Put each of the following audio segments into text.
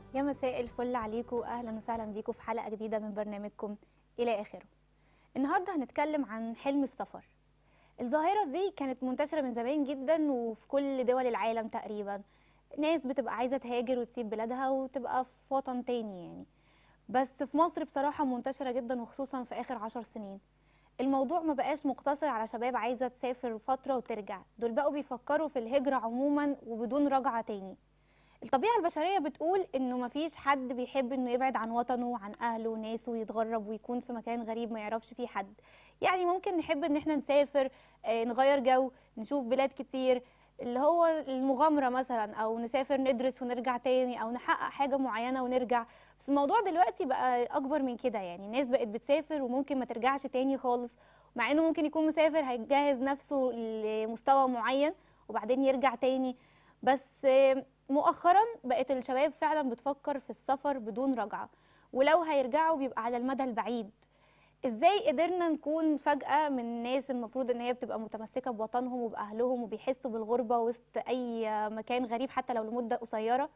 يا مساء الفل عليكم اهلا وسهلا بيكم في حلقه جديده من برنامجكم الى اخره النهارده هنتكلم عن حلم السفر الظاهره دي كانت منتشره من زمان جدا وفي كل دول العالم تقريبا ناس بتبقى عايزه تهاجر وتسيب بلادها وتبقى في وطن تاني يعني بس في مصر بصراحه منتشره جدا وخصوصا في اخر عشر سنين الموضوع ما بقاش مقتصر على شباب عايزه تسافر فتره وترجع دول بقوا بيفكروا في الهجره عموما وبدون رجعه تاني الطبيعة البشرية بتقول إنه مفيش حد بيحب إنه يبعد عن وطنه وعن أهله وناسه ويتغرب ويكون في مكان غريب ما يعرفش فيه حد يعني ممكن نحب إن إحنا نسافر آه، نغير جو نشوف بلاد كتير اللي هو المغامرة مثلا أو نسافر ندرس ونرجع تاني أو نحقق حاجة معينة ونرجع بس الموضوع دلوقتي بقى أكبر من كده يعني الناس بقت بتسافر وممكن ما ترجعش تاني خالص مع إنه ممكن يكون مسافر هيجهز نفسه لمستوى معين وبعدين يرجع تاني بس آه، مؤخرا بقت الشباب فعلا بتفكر في السفر بدون رجعة ولو هيرجعوا بيبقى على المدى البعيد ازاي قدرنا نكون فجأة من الناس المفروض ان هي بتبقى متمسكة بوطنهم وبأهلهم وبيحسوا بالغربة وسط اي مكان غريب حتى لو لمدة قصيرة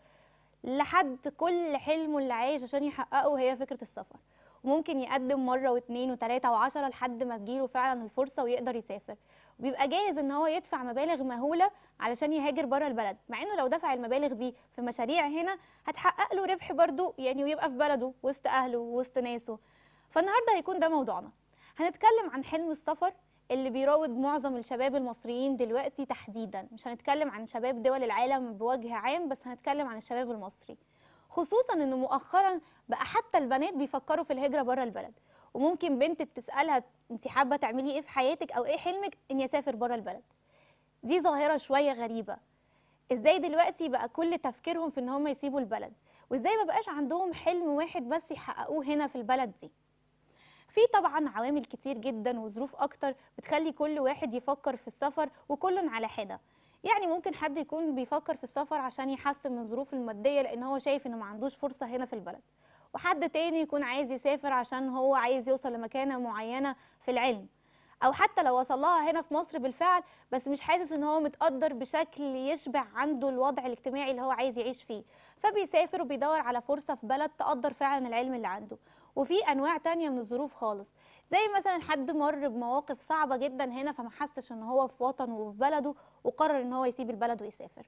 لحد كل حلمه اللي عايش عشان يحققه هي فكرة السفر وممكن يقدم مرة واثنين وثلاثة وعشرة لحد ما تجيله فعلا الفرصة ويقدر يسافر وبيبقى جاهز ان هو يدفع مبالغ مهولة علشان يهاجر بره البلد مع انه لو دفع المبالغ دي في مشاريع هنا هتحقق له ربح برضه يعني ويبقى في بلده وسط اهله ووسط ناسه فالنهارده هيكون ده موضوعنا هنتكلم عن حلم السفر اللي بيراود معظم الشباب المصريين دلوقتي تحديدا مش هنتكلم عن شباب دول العالم بوجه عام بس هنتكلم عن الشباب المصري خصوصا ان مؤخرا بقى حتى البنات بيفكروا في الهجرة بره البلد وممكن بنت تسألها انت حابة تعملي ايه في حياتك او ايه حلمك اني اسافر بره البلد دي ظاهرة شوية غريبة ازاي دلوقتي بقى كل تفكيرهم في ان هم يسيبوا البلد وازاي ما بقاش عندهم حلم واحد بس يحققوه هنا في البلد دي في طبعا عوامل كتير جدا وظروف اكتر بتخلي كل واحد يفكر في السفر وكل على حده يعني ممكن حد يكون بيفكر في السفر عشان يحسن من ظروفه الماديه لان هو شايف انه ما عندوش فرصه هنا في البلد وحد تاني يكون عايز يسافر عشان هو عايز يوصل لمكانه معينه في العلم او حتى لو وصل لها هنا في مصر بالفعل بس مش حاسس ان هو متقدر بشكل يشبع عنده الوضع الاجتماعي اللي هو عايز يعيش فيه فبيسافر وبيدور على فرصة في بلد تقدر فعلا العلم اللي عنده وفي انواع تانية من الظروف خالص زي مثلا حد مر بمواقف صعبة جدا هنا فما حسش ان هو في وطنه وفي بلده وقرر ان هو يسيب البلد ويسافر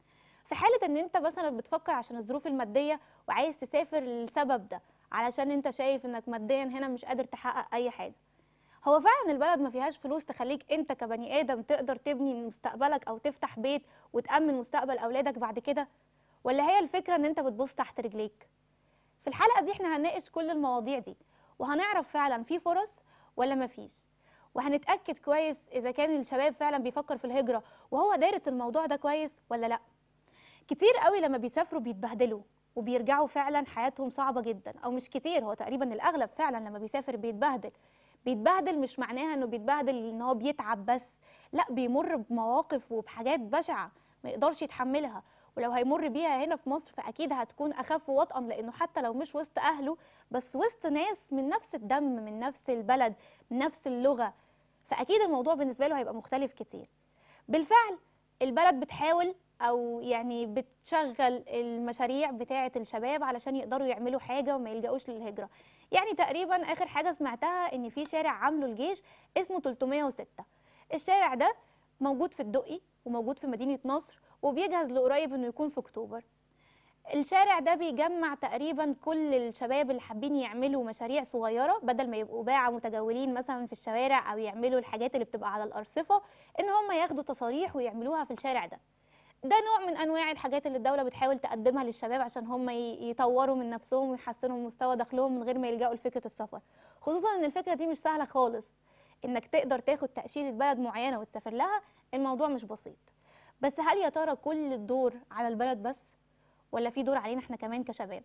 في حالة ان انت مثلا بتفكر عشان الظروف المادية وعايز تسافر للسبب ده علشان انت شايف انك ماديا هنا مش قادر تحقق اي حاجة هو فعلا البلد ما فيهاش فلوس تخليك انت كبني ادم تقدر تبني مستقبلك او تفتح بيت وتأمن مستقبل اولادك بعد كده ولا هي الفكرة ان انت بتبص تحت رجليك في الحلقة دي احنا هنناقش كل المواضيع دي وهنعرف فعلا في فرص ولا ما فيش وهنتأكد كويس اذا كان الشباب فعلا بيفكر في الهجرة وهو دارس الموضوع ده كويس ولا لا كتير قوي لما بيسافروا بيتبهدلوا وبيرجعوا فعلا حياتهم صعبة جدا او مش كتير هو تقريبا الاغلب فعلا لما بيسافر بيتبهدل بيتبهدل مش معناها انه بيتبهدل ان هو بيتعب بس لا بيمر بمواقف وبحاجات بشعة ما يقدرش يتحملها ولو هيمر بيها هنا في مصر فاكيد هتكون اخف وطئا لانه حتى لو مش وسط اهله بس وسط ناس من نفس الدم من نفس البلد من نفس اللغة فاكيد الموضوع بالنسبة له هيبقى مختلف كتير بالفعل البلد بتحاول او يعني بتشغل المشاريع بتاعه الشباب علشان يقدروا يعملوا حاجه وما يلجأوش للهجره يعني تقريبا اخر حاجه سمعتها ان في شارع عامله الجيش اسمه 306 الشارع ده موجود في الدقي وموجود في مدينه نصر وبيجهز لقريب انه يكون في اكتوبر الشارع ده بيجمع تقريبا كل الشباب اللي حابين يعملوا مشاريع صغيره بدل ما يبقوا باعة متجولين مثلا في الشوارع او يعملوا الحاجات اللي بتبقى على الارصفه ان هم ياخدوا تصاريح ويعملوها في الشارع ده ده نوع من انواع الحاجات اللي الدوله بتحاول تقدمها للشباب عشان هم ي- يطوروا من نفسهم ويحسنوا من مستوى دخلهم من غير ما يلجأوا لفكره السفر خصوصا ان الفكره دي مش سهله خالص انك تقدر تاخد تاشيره بلد معينه وتسافر لها الموضوع مش بسيط بس هل يا ترى كل الدور على البلد بس ولا في دور علينا احنا كمان كشباب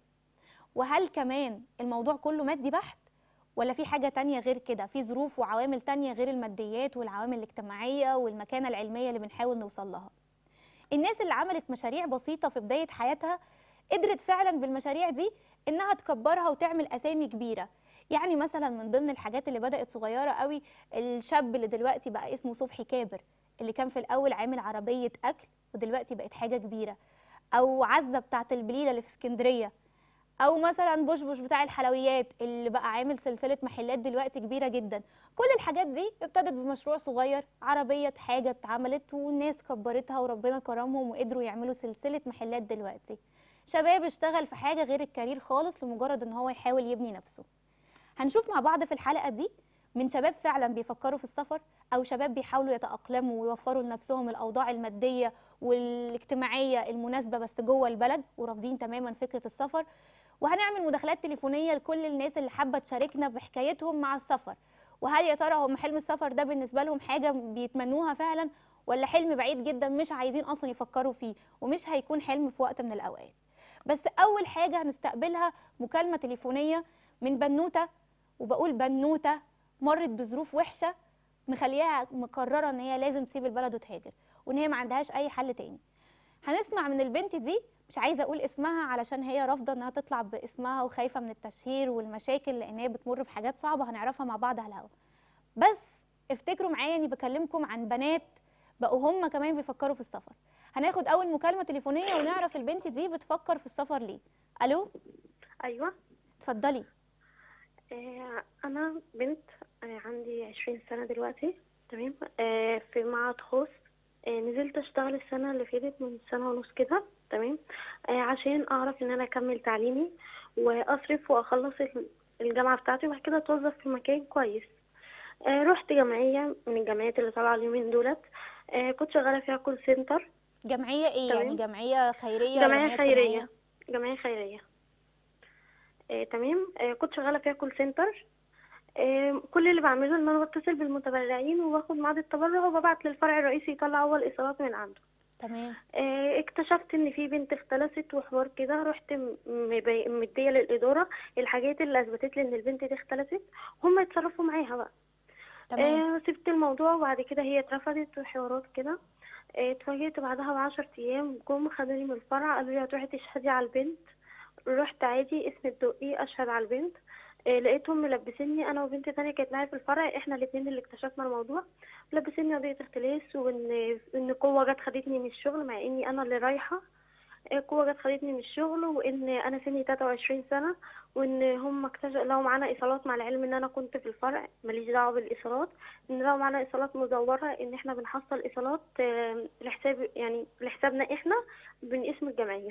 وهل كمان الموضوع كله مادي بحت ولا في حاجة تانية غير كده في ظروف وعوامل تانية غير الماديات والعوامل الاجتماعية والمكانة العلمية اللي بنحاول نوصل لها الناس اللي عملت مشاريع بسيطة في بداية حياتها قدرت فعلا بالمشاريع دي انها تكبرها وتعمل اسامي كبيرة يعني مثلا من ضمن الحاجات اللي بدأت صغيرة قوي الشاب اللي دلوقتي بقى اسمه صبحي كابر اللي كان في الاول عامل عربية اكل ودلوقتي بقت حاجة كبيرة او عزة بتاعت البليلة اللي في اسكندرية او مثلا بوشبوش بتاع الحلويات اللي بقى عامل سلسله محلات دلوقتي كبيره جدا كل الحاجات دي ابتدت بمشروع صغير عربيه حاجه اتعملت والناس كبرتها وربنا كرمهم وقدروا يعملوا سلسله محلات دلوقتي شباب اشتغل في حاجه غير الكارير خالص لمجرد ان هو يحاول يبني نفسه هنشوف مع بعض في الحلقه دي من شباب فعلا بيفكروا في السفر او شباب بيحاولوا يتاقلموا ويوفروا لنفسهم الاوضاع الماديه والاجتماعيه المناسبه بس جوه البلد ورافضين تماما فكره السفر وهنعمل مداخلات تليفونيه لكل الناس اللي حابه تشاركنا بحكايتهم مع السفر وهل يا ترى هم حلم السفر ده بالنسبه لهم حاجه بيتمنوها فعلا ولا حلم بعيد جدا مش عايزين اصلا يفكروا فيه ومش هيكون حلم في وقت من الاوقات بس اول حاجه هنستقبلها مكالمه تليفونيه من بنوته وبقول بنوته مرت بظروف وحشه مخليها مقرره ان هي لازم تسيب البلد وتهاجر وان هي ما عندهاش اي حل تاني هنسمع من البنت دي مش عايزه اقول اسمها علشان هي رافضه انها تطلع باسمها وخايفه من التشهير والمشاكل لان هي بتمر بحاجات صعبه هنعرفها مع بعض على الهوا بس افتكروا معايا اني بكلمكم عن بنات بقوا هم كمان بيفكروا في السفر هناخد اول مكالمه تليفونيه ونعرف البنت دي بتفكر في السفر ليه الو ايوه اتفضلي آه انا بنت آه عندي عشرين سنه دلوقتي تمام آه في معهد خاص آه نزلت اشتغل السنه اللي فاتت من سنه ونص كده تمام آه عشان اعرف ان انا اكمل تعليمي واصرف واخلص ال- الجامعه بتاعتي وبعد كده اتوظف في مكان كويس آه رحت جمعيه من الجمعيات اللي طالعه اليومين دولت آه كنت شغاله فيها كول سنتر جمعيه ايه تمام. يعني جمعيه خيريه ولا جمعيه اجتماعية؟ خيريه جمعيه خيريه آه تمام آه كنت شغاله فيها كول سنتر آه كل اللي بعمله ان انا بتصل بالمتبرعين وباخد ميعاد التبرع وببعت للفرع الرئيسي يطلع هو الايصالات من عنده تمام آه، اكتشفت ان في بنت اختلست وحوار كده رحت م- مبي- مديه للاداره الحاجات اللي اثبتت لي ان البنت دي اختلست هم يتصرفوا معاها بقى تمام آه سبت الموضوع وبعد كده هي اترفضت وحوارات كده آه، اتفاجئت بعدها بعشر ايام جم خدوني من الفرع قالوا لي هتروحي تشهدي على البنت رحت عادي اسم الدقي اشهد على البنت آه، لقيتهم ملبسيني انا وبنت تانية كانت معايا في الفرع احنا الاتنين اللي اكتشفنا الموضوع ملبسيني قضية اختلاس وان ان قوة جت خدتني من الشغل مع اني انا اللي رايحة آه، قوة جت خدتني من الشغل وان انا سني 23 سنة وان هم اكتشفوا لو معانا ايصالات مع العلم ان انا كنت في الفرع ماليش دعوة بالايصالات ان لو معانا ايصالات مزورة ان احنا بنحصل ايصالات آه، لحساب يعني لحسابنا احنا من اسم الجمعية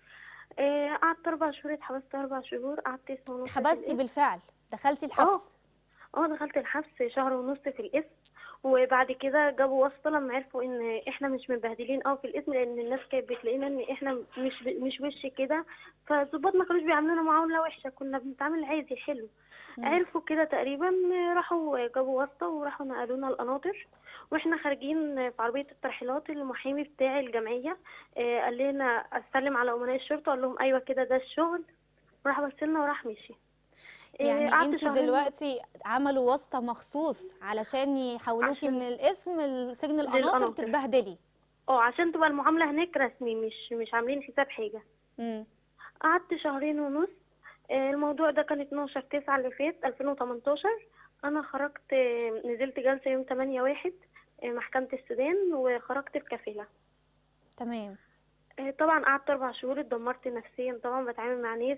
آه، قعدت اربع شهور اتحبست اربع شهور قعدت اسم ونص في اتحبستي القسم. بالفعل دخلتي الحبس اه دخلت الحبس شهر ونص في القسم وبعد كده جابوا واسطة لما عرفوا ان احنا مش مبهدلين قوي في القسم لان الناس كانت بتلاقينا ان احنا مش مش وش كده فالظباط ما كانوش بيعاملونا معاملة وحشة كنا بنتعامل عادي حلو مم. عرفوا كده تقريبا راحوا جابوا واسطة وراحوا نقلونا القناطر واحنا خارجين في عربية الترحيلات المحامي بتاع الجمعية آه، قال لنا استلم على امناء الشرطة قال لهم ايوه كده ده الشغل راح بصلنا وراح مشي آه، يعني قعدت انت شهرين- دلوقتي عملوا واسطه مخصوص علشان يحولوكي عشان- من الاسم لسجن القناطر للقناطر. تتبهدلي اه عشان تبقى المعاملة هناك رسمي مش مش عاملين حساب حاجة امم قعدت شهرين ونص آه، الموضوع ده كان 12 9 اللي فات 2018 انا خرجت آه، نزلت جلسة يوم 8 واحد آه، محكمة السودان وخرجت بكفيلة تمام آه، طبعا قعدت اربع شهور اتدمرت نفسيا طبعا بتعامل مع ناس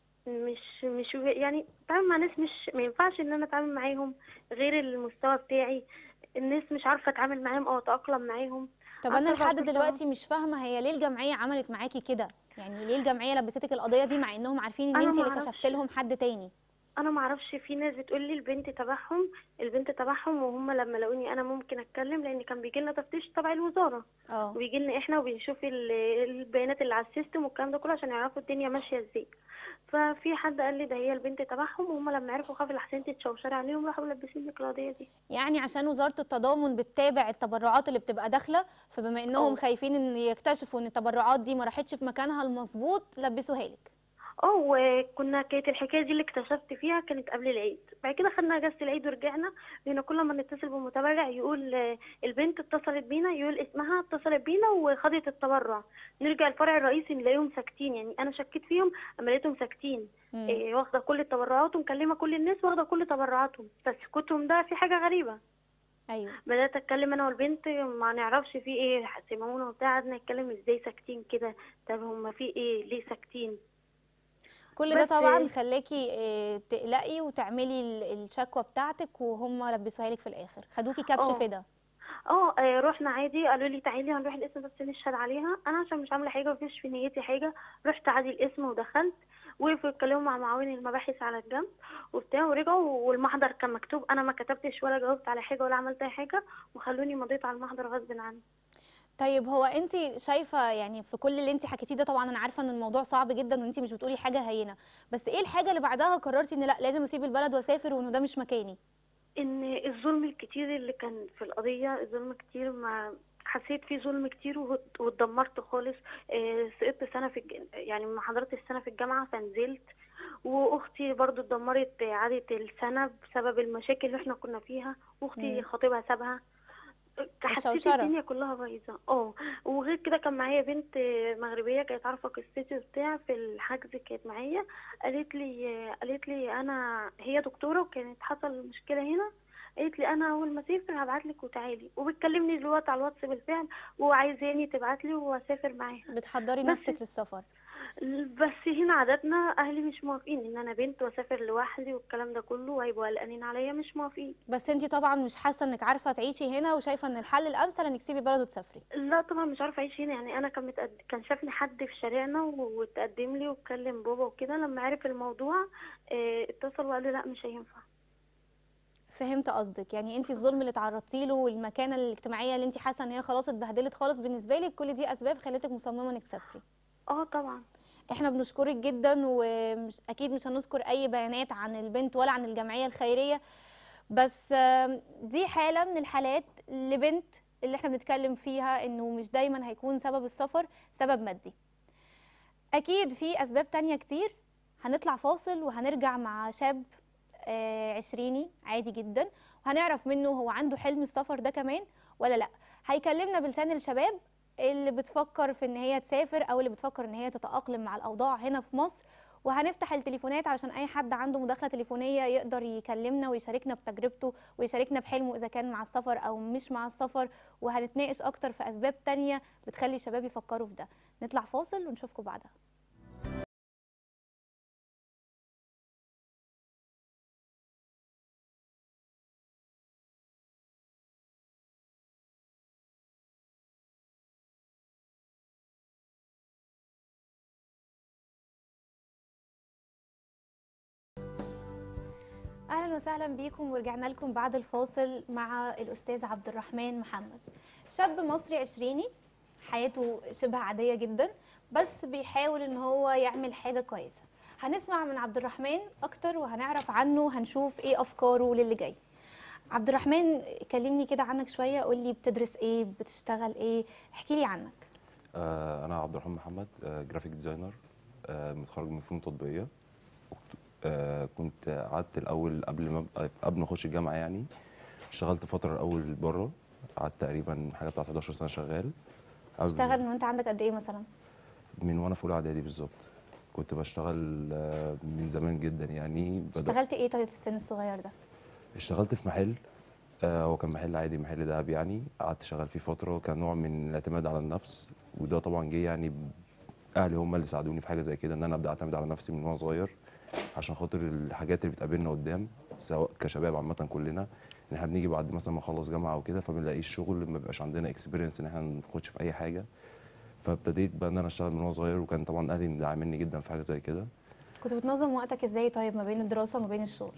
مش مش يعني بتعامل مع ناس مش ما ينفعش ان انا اتعامل معاهم غير المستوى بتاعي الناس مش عارفه اتعامل معاهم او اتاقلم معاهم طب قعدت انا أربع لحد شهور دلوقتي مش فاهمه هي ليه الجمعيه عملت معاكي كده يعني ليه الجمعيه لبستك القضيه دي مع انهم عارفين ان أنا انت اللي معرفش. كشفت لهم حد تاني انا ما اعرفش في ناس بتقول لي البنت تبعهم البنت تبعهم وهم لما لقوني انا ممكن اتكلم لان كان بيجي لنا تفتيش تبع الوزاره اه وبيجي لنا احنا وبنشوف ال- البيانات اللي على السيستم والكلام ده كله عشان يعرفوا الدنيا ماشيه ازاي ففي حد قال لي ده هي البنت تبعهم وهم لما عرفوا خافوا الاحسن تتشوشر عليهم راحوا ملبسين لك القضيه دي يعني عشان وزاره التضامن بتتابع التبرعات اللي بتبقى داخله فبما انهم اه. خايفين ان يكتشفوا ان التبرعات دي ما راحتش في مكانها المظبوط لبسوها لك اه وكنا كانت الحكايه دي اللي اكتشفت فيها كانت قبل العيد بعد كده خدنا اجازه العيد ورجعنا لان كل ما نتصل بمتبرع يقول آه، البنت اتصلت بينا يقول اسمها اتصلت بينا وخدت التبرع نرجع الفرع الرئيسي نلاقيهم ساكتين يعني انا شكيت فيهم اما لقيتهم ساكتين مم. إيه واخده كل التبرعات ومكلمه كل الناس واخده كل تبرعاتهم بس سكوتهم ده في حاجه غريبه ايوه بدات اتكلم انا والبنت ما نعرفش في ايه سمعونا وبتاع قعدنا نتكلم ازاي ساكتين كده طب هما في ايه ليه ساكتين كل ده بس طبعا خلاكي آه، تقلقي وتعملي ال- الشكوى بتاعتك وهم لبسوها لك في الاخر خدوكي كبش اه فدا اه آه، رحنا عادي قالوا لي تعالي هنروح القسم بس نشهد عليها انا عشان مش عامله حاجه مفيش في نيتي حاجه رحت عادي القسم ودخلت وقفوا يتكلموا مع معاون المباحث على الجنب وبتاع ورجعوا والمحضر كان مكتوب انا ما كتبتش ولا جاوبت على حاجه ولا عملت اي حاجه وخلوني مضيت على المحضر غصب عني طيب هو انت شايفه يعني في كل اللي انت حكيتيه ده طبعا انا عارفه ان الموضوع صعب جدا وانت مش بتقولي حاجه هينه بس ايه الحاجه اللي بعدها قررتي ان لا لازم اسيب البلد واسافر وانه ده مش مكاني ان الظلم الكتير اللي كان في القضيه الظلم كتير ما حسيت فيه ظلم كتير وات- واتدمرت خالص آه، سقطت سنه في الج... يعني ما حضرتش السنه في الجامعه فنزلت واختي برضو اتدمرت عادة السنه بسبب المشاكل اللي احنا كنا فيها واختي مم. خطيبها سابها حسيت الشوشرة. الدنيا كلها بايظه اه وغير كده كان معايا بنت مغربيه كانت عارفه قصتي وبتاع في الحجز كانت معايا قالت لي قالت لي انا هي دكتوره وكانت حصل مشكله هنا قالت لي انا اول ما اسافر هبعت لك وتعالي وبتكلمني دلوقتي على الواتس بالفعل وعايزاني تبعت لي واسافر معاها بتحضري بس نفسك للسفر بس هنا عاداتنا اهلي مش موافقين ان انا بنت واسافر لوحدي والكلام ده كله وهيبقوا قلقانين عليا مش موافقين بس انت طبعا مش حاسه انك عارفه تعيشي هنا وشايفه ان الحل الامثل انك تسيبي البلد وتسافري لا طبعا مش عارفه اعيش هنا يعني انا كان متقد... كان شافني حد في شارعنا و- واتقدم لي واتكلم بابا وكده لما عرف الموضوع اه اتصل وقال لي لا مش هينفع فهمت قصدك يعني انت الظلم اللي تعرضتي له والمكانه الاجتماعيه اللي انت حاسه ان هي خلاص اتبهدلت خالص بالنسبه لك كل دي اسباب خلتك مصممه انك تسافري اه طبعا احنا بنشكرك جدا ومش اكيد مش هنذكر اي بيانات عن البنت ولا عن الجمعيه الخيريه بس آم، دي حاله من الحالات لبنت اللي احنا بنتكلم فيها انه مش دايما هيكون سبب السفر سبب مادي اكيد في اسباب تانية كتير هنطلع فاصل وهنرجع مع شاب آه، عشريني عادي جدا وهنعرف منه هو عنده حلم السفر ده كمان ولا لا هيكلمنا بلسان الشباب اللي بتفكر في ان هي تسافر او اللي بتفكر ان هي تتأقلم مع الاوضاع هنا في مصر وهنفتح التليفونات علشان اي حد عنده مداخله تليفونيه يقدر يكلمنا ويشاركنا بتجربته ويشاركنا بحلمه اذا كان مع السفر او مش مع السفر وهنتناقش اكتر في اسباب تانية بتخلي الشباب يفكروا في ده نطلع فاصل ونشوفكم بعدها اهلا وسهلا بيكم ورجعنا لكم بعد الفاصل مع الاستاذ عبد الرحمن محمد شاب مصري عشريني حياته شبه عاديه جدا بس بيحاول ان هو يعمل حاجه كويسه هنسمع من عبد الرحمن اكتر وهنعرف عنه هنشوف ايه افكاره للي جاي عبد الرحمن كلمني كده عنك شويه قول لي بتدرس ايه بتشتغل ايه احكي لي عنك آه، أنا عبد الرحمن محمد آه، جرافيك ديزاينر آه، متخرج من فنون تطبيقية وكت- آه، كنت قعدت الأول قبل ما أبقى- قبل ما أخش الجامعة يعني اشتغلت فترة الأول بره قعدت تقريبا حاجة بتاعت 11 سنة شغال قبل- تشتغل من وانت عندك قد ايه مثلا من وأنا في أولى إعدادي بالظبط كنت بشتغل آه، من زمان جدا يعني بدأ- اشتغلت ايه طيب في السن الصغير ده اشتغلت في محل آه، هو كان محل عادي محل دهب يعني قعدت شغال فيه فترة كان نوع من الاعتماد على النفس وده طبعا جه يعني ب- أهلي هم اللي ساعدوني في حاجة زي كده إن أنا أبدأ أعتمد على نفسي من وأنا صغير عشان خاطر الحاجات اللي بتقابلنا قدام سواء كشباب عامة كلنا إن إحنا بنيجي بعد مثلا ما نخلص جامعة أو كده فما بنلاقيش شغل ما بيبقاش عندنا اكسبيرينس إن إحنا نخش في أي حاجة فابتديت بقى إن أنا أشتغل من وأنا صغير وكان طبعا أهلي مدعميني جدا في حاجة زي كده كنت بتنظم وقتك ازاي طيب ما بين الدراسه وما بين الشغل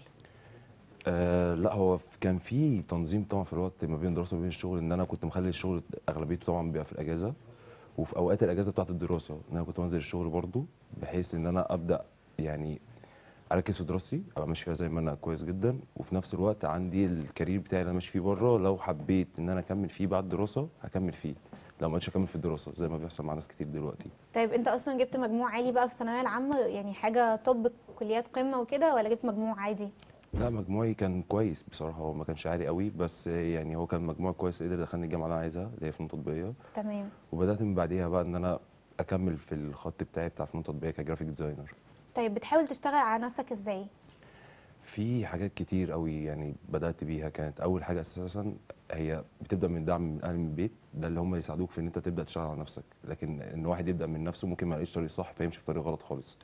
آه لا هو ف- كان في تنظيم طبعا في الوقت ما بين الدراسه وما بين الشغل ان انا كنت مخلي الشغل اغلبيته طبعا بيبقى في الاجازه وفي اوقات الاجازه بتاعه الدراسه ان انا كنت بنزل الشغل برضو بحيث ان انا ابدا يعني اركز في دراستي ابقى ماشي فيها زي ما انا كويس جدا وفي نفس الوقت عندي الكارير بتاعي اللي انا ماشي فيه بره لو حبيت ان انا اكمل فيه بعد الدراسه هكمل فيه لو ما قدرتش اكمل في الدراسه زي ما بيحصل مع ناس كتير دلوقتي طيب انت اصلا جبت مجموع عالي بقى في الثانويه العامه يعني حاجه طب كليات قمه وكده ولا جبت مجموع عادي لا مجموعي كان كويس بصراحه هو ما كانش عالي قوي بس يعني هو كان مجموع كويس قدر يدخلني الجامعه اللي انا عايزها اللي هي فنون تطبيقيه تمام وبدات من بعديها بقى ان انا اكمل في الخط بتاعي بتاع فنون تطبيقيه كجرافيك ديزاينر طيب بتحاول تشتغل على نفسك ازاي في حاجات كتير قوي يعني بدات بيها كانت اول حاجه اساسا هي بتبدا من دعم من اهل من البيت ده اللي هم اللي يساعدوك في ان انت تبدا تشتغل على نفسك لكن ان واحد يبدا من نفسه ممكن ما يلاقيش طريق صح فيمشي في طريق غلط خالص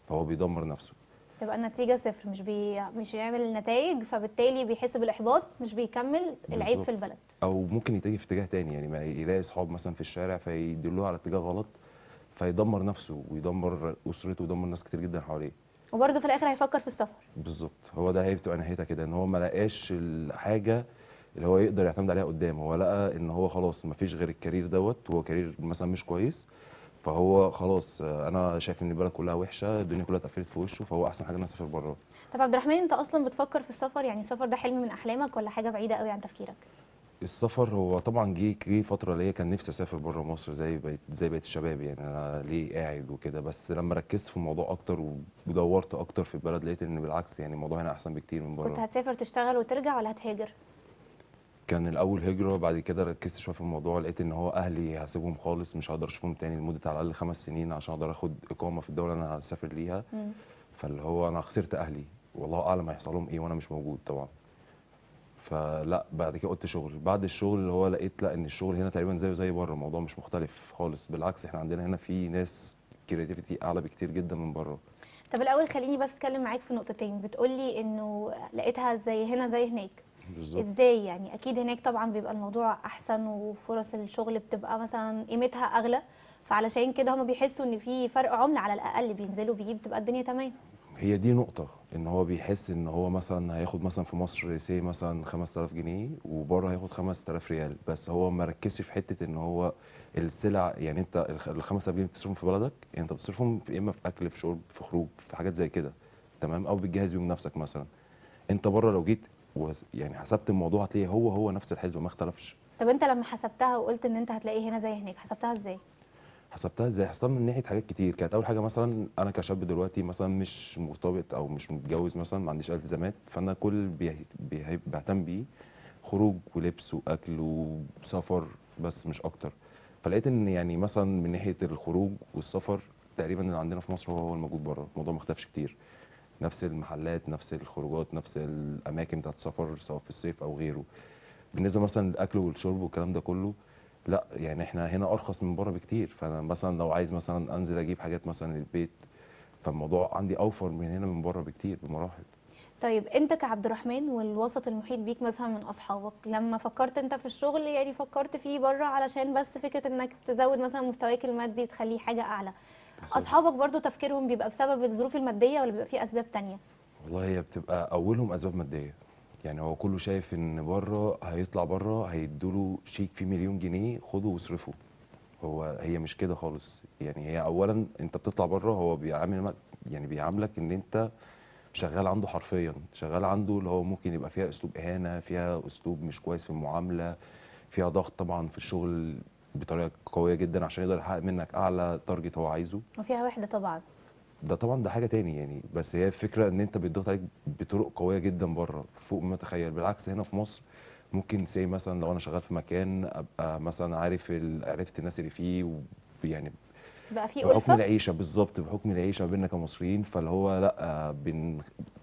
فهو بيدمر نفسه تبقى النتيجة صفر مش بي... مش بيعمل نتائج فبالتالي بيحس بالإحباط مش بيكمل العيب بالظبط. في البلد او ممكن يتجه في اتجاه تاني يعني ما يلاقي اصحاب مثلا في الشارع فيدلوه على اتجاه غلط فيدمر نفسه ويدمر اسرته ويدمر ناس كتير جدا حواليه وبرضه في الآخر هيفكر في السفر بالظبط هو ده هي بتبقى نهايتها كده ان هو ما لقاش الحاجه اللي هو يقدر يعتمد عليها قدام هو لقى ان هو خلاص ما فيش غير الكارير دوت وهو كارير مثلا مش كويس فهو خلاص آه، انا شايف ان البلد كلها وحشه الدنيا كلها اتقفلت في وشه فهو احسن حاجه ان انا اسافر بره طب عبد الرحمن انت اصلا بتفكر في السفر يعني السفر ده حلم من احلامك ولا حاجه بعيده قوي عن تفكيرك السفر هو طبعا جه جه فتره ليا كان نفسي اسافر بره مصر زي بقيت زي بقيه الشباب يعني انا ليه قاعد وكده بس لما ركزت في الموضوع اكتر ودورت اكتر في البلد لقيت ان بالعكس يعني الموضوع هنا احسن بكتير من كنت بره هتسافر تشتغل وترجع ولا هتهاجر كان الاول هجره بعد كده ركزت شويه في الموضوع لقيت ان هو اهلي هسيبهم خالص مش هقدر اشوفهم تاني لمده على الاقل خمس سنين عشان اقدر اخد اقامه في الدوله اللي انا هسافر ليها مم. فاللي هو انا خسرت اهلي والله اعلم هيحصل لهم ايه وانا مش موجود طبعا فلا بعد كده قلت شغل بعد الشغل اللي هو لقيت لا ان الشغل هنا تقريبا زيه زي بره الموضوع مش مختلف خالص بالعكس احنا عندنا هنا في ناس كرياتيفيتي اعلى بكتير جدا من بره طب الاول خليني بس اتكلم معاك في نقطتين بتقولي انه لقيتها زي هنا زي هناك بالظبط ازاي يعني اكيد هناك طبعا بيبقى الموضوع احسن وفرص الشغل بتبقى مثلا قيمتها اغلى فعلشان كده هما بيحسوا ان في فرق عمله على الاقل بينزلوا بيه بتبقى الدنيا تمام هي دي نقطة ان هو بيحس ان هو مثلا هياخد مثلا في مصر سي مثلا 5000 جنيه وبره هياخد 5000 ريال بس هو ما ركزش في حتة ان هو السلع يعني انت ال 5000 جنيه بتصرفهم في بلدك يعني انت بتصرفهم في اما في اكل في شرب في خروج في حاجات زي كده تمام او بتجهز بيهم نفسك مثلا انت بره لو جيت وس- يعني حسبت الموضوع هتلاقيه هو هو نفس الحسبة ما اختلفش طب انت لما حسبتها وقلت ان انت هتلاقي هنا زي هناك حسبتها ازاي حسبتها ازاي حسبتها من ناحيه حاجات كتير كانت اول حاجه مثلا انا كشاب دلوقتي مثلا مش مرتبط او مش متجوز مثلا ما عنديش التزامات فانا كل اللي بيه- بيه- بهتم بيه خروج ولبس واكل وسفر بس مش اكتر فلقيت ان يعني مثلا من ناحيه الخروج والسفر تقريبا اللي عندنا في مصر هو هو الموجود بره الموضوع ما اختلفش كتير نفس المحلات نفس الخروجات نفس الاماكن بتاعت السفر سواء في الصيف او غيره بالنسبه مثلا للاكل والشرب والكلام ده كله لا يعني احنا هنا ارخص من بره بكتير فانا مثلا لو عايز مثلا انزل اجيب حاجات مثلا للبيت فالموضوع عندي اوفر من هنا من بره بكتير بمراحل طيب انت كعبد الرحمن والوسط المحيط بيك مثلا من اصحابك لما فكرت انت في الشغل يعني فكرت فيه بره علشان بس فكره انك تزود مثلا مستواك المادي وتخليه حاجه اعلى بالظبط. اصحابك برضو تفكيرهم بيبقى بسبب الظروف الماديه ولا بيبقى فيه اسباب تانية والله هي بتبقى اولهم اسباب ماديه يعني هو كله شايف ان بره هيطلع بره هيدوله شيك فيه مليون جنيه خده واصرفه هو هي مش كده خالص يعني هي اولا انت بتطلع بره هو بيعامل يعني بيعاملك ان انت شغال عنده حرفيا شغال عنده اللي هو ممكن يبقى فيها اسلوب اهانه فيها اسلوب مش كويس في المعامله فيها ضغط طبعا في الشغل بطريقه قويه جدا عشان يقدر يحقق منك اعلى تارجت هو عايزه وفيها وحده طبعا ده طبعا ده حاجه تاني يعني بس هي الفكره ان انت بيتضغط عليك بطرق قويه جدا بره فوق ما تتخيل بالعكس هنا في مصر ممكن سي مثلا لو انا شغال في مكان ابقى مثلا عارف ال- عرفت الناس اللي فيه ويعني بقى فيه بحكم ألفة العيشه بالظبط بحكم العيشه ما بيننا كمصريين فاللي هو لا بن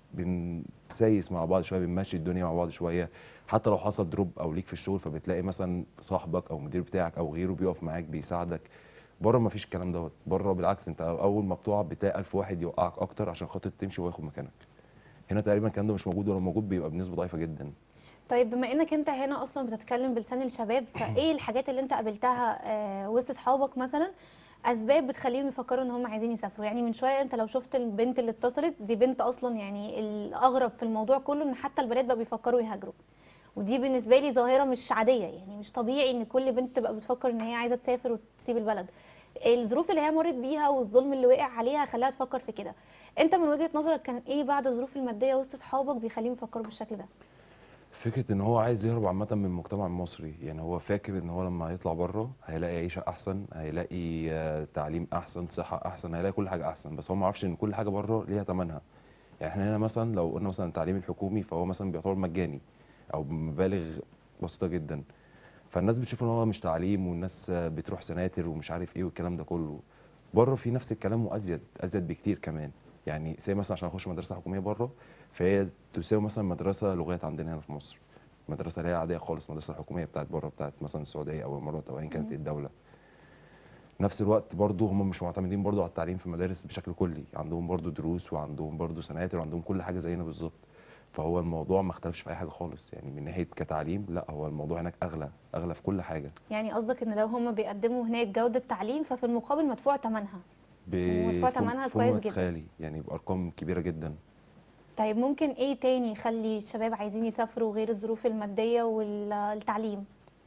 بنسيس مع بعض شويه بنمشي الدنيا مع بعض شويه حتى لو حصل دروب او ليك في الشغل فبتلاقي مثلا صاحبك او المدير بتاعك او غيره بيقف معاك بيساعدك بره ما فيش الكلام دوت بره بالعكس انت اول ما بتقع بتلاقي ألف واحد يوقعك اكتر عشان خاطر تمشي وياخد مكانك هنا تقريبا الكلام ده مش موجود ولو موجود بيبقى بنسبه ضعيفه جدا طيب بما انك انت هنا اصلا بتتكلم بلسان الشباب فايه الحاجات اللي انت قابلتها آه، وسط اصحابك مثلا اسباب بتخليهم يفكروا ان هم عايزين يسافروا يعني من شويه انت لو شفت البنت اللي اتصلت دي بنت اصلا يعني الاغرب في الموضوع كله ان حتى البنات بقى بيفكروا يهاجروا ودي بالنسبه لي ظاهره مش عاديه يعني مش طبيعي ان كل بنت تبقى بتفكر ان هي عايزه تسافر وتسيب البلد الظروف اللي هي مرت بيها والظلم اللي وقع عليها خلاها تفكر في كده انت من وجهه نظرك كان ايه بعد الظروف الماديه وسط اصحابك بيخليهم يفكروا بالشكل ده فكره ان هو عايز يهرب عامه من المجتمع المصري يعني هو فاكر ان هو لما هيطلع بره هيلاقي عيشه احسن هيلاقي آه، تعليم احسن صحه احسن هيلاقي كل حاجه احسن بس هو ما يعرفش ان كل حاجه بره ليها ثمنها يعني احنا هنا مثلا لو قلنا مثلا التعليم الحكومي فهو مثلا بيعتبر مجاني او بمبالغ بسيطه جدا فالناس بتشوف ان هو مش تعليم والناس آه، بتروح سناتر ومش عارف ايه والكلام ده كله بره في نفس الكلام وازيد ازيد بكتير كمان يعني زي مثلا عشان اخش مدرسه حكوميه بره فهي تساوي مثلا مدرسه لغات عندنا هنا في مصر المدرسه اللي هي عاديه خالص المدرسه الحكوميه بتاعت بره بتاعت مثلا السعوديه او الامارات او ايا كانت مم. الدوله نفس الوقت برضو هم مش معتمدين برضو على التعليم في المدارس بشكل كلي عندهم برضو دروس وعندهم برضو سناتر وعندهم كل حاجه زينا بالظبط فهو الموضوع ما اختلفش في اي حاجه خالص يعني من ناحيه كتعليم لا هو الموضوع هناك اغلى اغلى في كل حاجه يعني قصدك ان لو هم بيقدموا هناك جودة تعليم ففي المقابل مدفوع ثمنها ومدفوع بفوق- تمنها فوق كويس ما جدا. تتخيلي يعني بارقام كبيره جدا طيب ممكن ايه تاني يخلي الشباب عايزين يسافروا غير الظروف المادية والتعليم